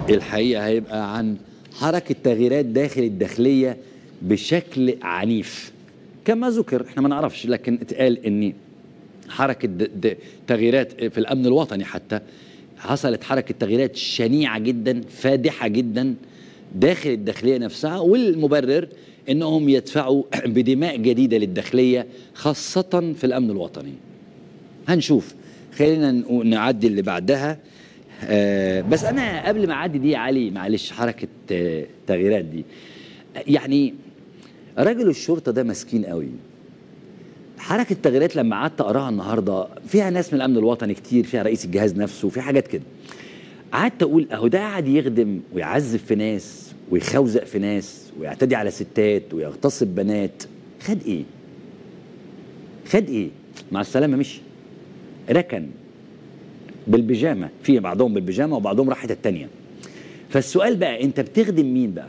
الحقيقه هيبقى عن حركه تغييرات داخل الداخليه بشكل عنيف كما ذكر احنا ما نعرفش لكن اتقال ان حركه د- د- تغييرات في الامن الوطني حتى حصلت حركه تغييرات شنيعه جدا فادحه جدا داخل الداخليه نفسها والمبرر انهم يدفعوا بدماء جديده للداخليه خاصه في الامن الوطني هنشوف خلينا نقو- نعدي اللي بعدها آه بس انا قبل ما اعدي دي يا علي معلش حركه آه تغييرات دي يعني راجل الشرطه ده مسكين قوي حركه التغييرات لما قعدت اقراها النهارده فيها ناس من الامن الوطني كتير فيها رئيس الجهاز نفسه في حاجات كده قعدت اقول اهو ده قاعد يخدم ويعذب في ناس ويخوزق في ناس ويعتدي على ستات ويغتصب بنات خد ايه خد ايه مع السلامه مشي ركن بالبيجامه في بعضهم بالبيجامه وبعضهم راحت التانية فالسؤال بقى انت بتخدم مين بقى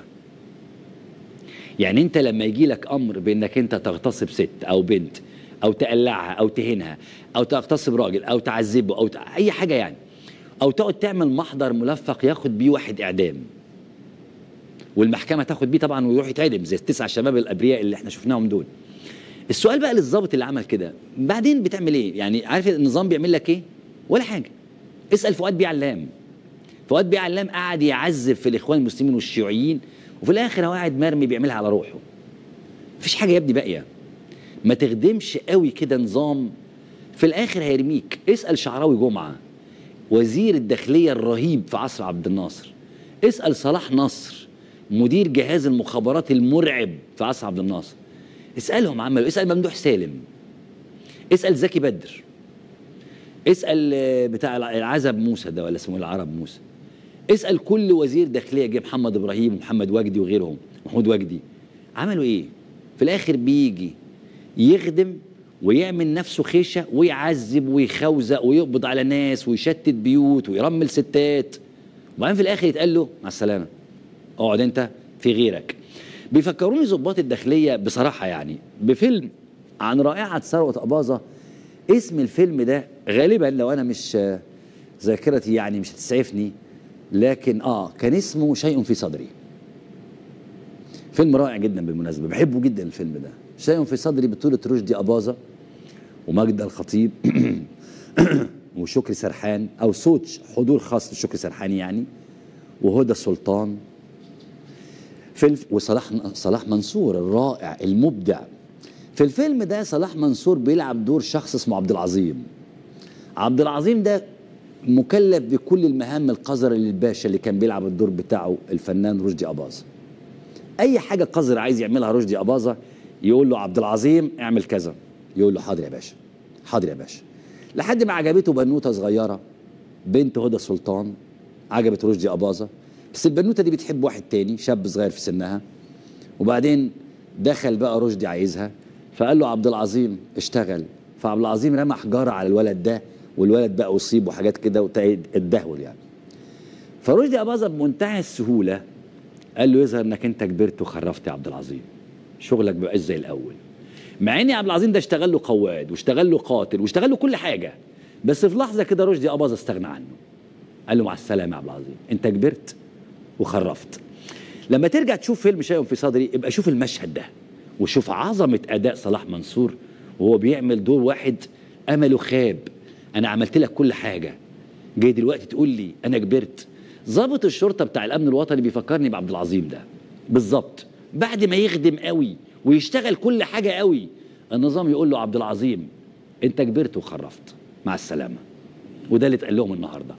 يعني انت لما يجي لك امر بانك انت تغتصب ست او بنت او تقلعها او تهينها او تغتصب راجل او تعذبه او ت... اي حاجه يعني او تقعد تعمل محضر ملفق ياخد بيه واحد اعدام والمحكمه تاخد بيه طبعا ويروح يتعدم زي التسع شباب الابرياء اللي احنا شفناهم دول السؤال بقى للظابط اللي عمل كده بعدين بتعمل ايه يعني عارف النظام بيعمل لك ايه ولا حاجه اسال فؤاد بيه علام فؤاد بيه علام قعد يعذب في الاخوان المسلمين والشيوعيين وفي الاخر هو قاعد مرمي بيعملها على روحه مفيش حاجه يا ابني باقيه ما تخدمش قوي كده نظام في الاخر هيرميك اسال شعراوي جمعه وزير الداخليه الرهيب في عصر عبد الناصر اسال صلاح نصر مدير جهاز المخابرات المرعب في عصر عبد الناصر اسالهم عملوا اسال ممدوح سالم اسال زكي بدر اسال آه، بتاع العزب موسى ده ولا اسمه العرب موسى اسال كل وزير داخليه جه محمد ابراهيم ومحمد وجدي وغيرهم محمود وجدي عملوا ايه في الاخر بيجي يخدم ويعمل نفسه خيشه ويعذب ويخوزق ويقبض على ناس ويشتت بيوت ويرمل ستات وبعدين في الاخر يتقال له مع السلامه اقعد انت في غيرك بيفكروني ضباط الداخليه بصراحه يعني بفيلم عن رائعه ثروت اباظه اسم الفيلم ده غالبا لو انا مش آه، ذاكرتي يعني مش هتسعفني لكن اه كان اسمه شيء في صدري فيلم رائع جدا بالمناسبه بحبه جدا الفيلم ده شيء في صدري بطوله رشدي اباظه ومجد الخطيب وشكري سرحان او صوت حضور خاص لشكري سرحان يعني وهدى سلطان في الف... وصلاح صلاح منصور الرائع المبدع في الفيلم ده صلاح منصور بيلعب دور شخص اسمه عبد العظيم عبد العظيم ده مكلف بكل المهام القذرة للباشا اللي كان بيلعب الدور بتاعه الفنان رشدي أباظة أي حاجة قذرة عايز يعملها رشدي أباظة يقول له عبد العظيم اعمل كذا يقول له حاضر يا باشا حاضر يا باشا لحد ما عجبته بنوتة صغيرة بنت هدى سلطان عجبت رشدي أباظة بس البنوتة دي بتحب واحد تاني شاب صغير في سنها وبعدين دخل بقى رشدي عايزها فقال له عبد العظيم اشتغل فعبد العظيم رمى حجاره على الولد ده والولد بقى اصيب وحاجات كده واتدهول يعني فرشدي اباظه بمنتهى السهوله قال له يظهر انك انت كبرت وخرفت يا عبد العظيم شغلك بقى زي الاول مع ان عبد العظيم ده اشتغل له قواد واشتغل له قاتل واشتغل له كل حاجه بس في لحظه كده رشدي اباظه استغنى عنه قال له مع السلامه يا عبد العظيم انت كبرت وخرفت لما ترجع تشوف فيلم شيء في صدري ابقى شوف المشهد ده وشوف عظمه اداء صلاح منصور وهو بيعمل دور واحد امله خاب انا عملت لك كل حاجه جاي دلوقتي تقول لي انا كبرت ضابط الشرطه بتاع الامن الوطني بيفكرني بعبد العظيم ده بالظبط بعد ما يخدم قوي ويشتغل كل حاجه قوي النظام يقول له عبد العظيم انت كبرت وخرفت مع السلامه وده اللي اتقال لهم النهارده